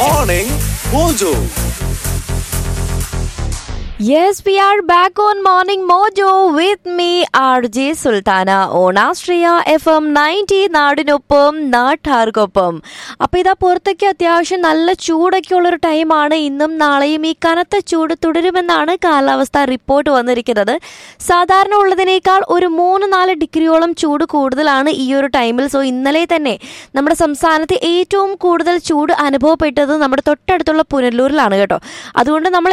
Morning Mojo. Yes, we are back on Morning Mojo with me, RJ Sultana, on Astria FM 90 നാടിനൊപ്പം നാട്ടാർക്കൊപ്പം അപ്പൊ ഇതാ പുറത്തൊക്കെ അത്യാവശ്യം നല്ല ചൂടൊക്കെ ഉള്ളൊരു ടൈമാണ് ഇന്നും നാളെയും ഈ കനത്ത ചൂട് തുടരുമെന്നാണ് കാലാവസ്ഥ റിപ്പോർട്ട് വന്നിരിക്കുന്നത് സാധാരണ ഉള്ളതിനേക്കാൾ ഒരു മൂന്ന് നാല് ഡിഗ്രിയോളം ചൂട് കൂടുതലാണ് ഈ ഒരു ടൈമിൽ സോ ഇന്നലെ തന്നെ നമ്മുടെ സംസ്ഥാനത്ത് ഏറ്റവും കൂടുതൽ ചൂട് അനുഭവപ്പെട്ടത് നമ്മുടെ തൊട്ടടുത്തുള്ള പുനലൂരിലാണ് കേട്ടോ അതുകൊണ്ട് നമ്മൾ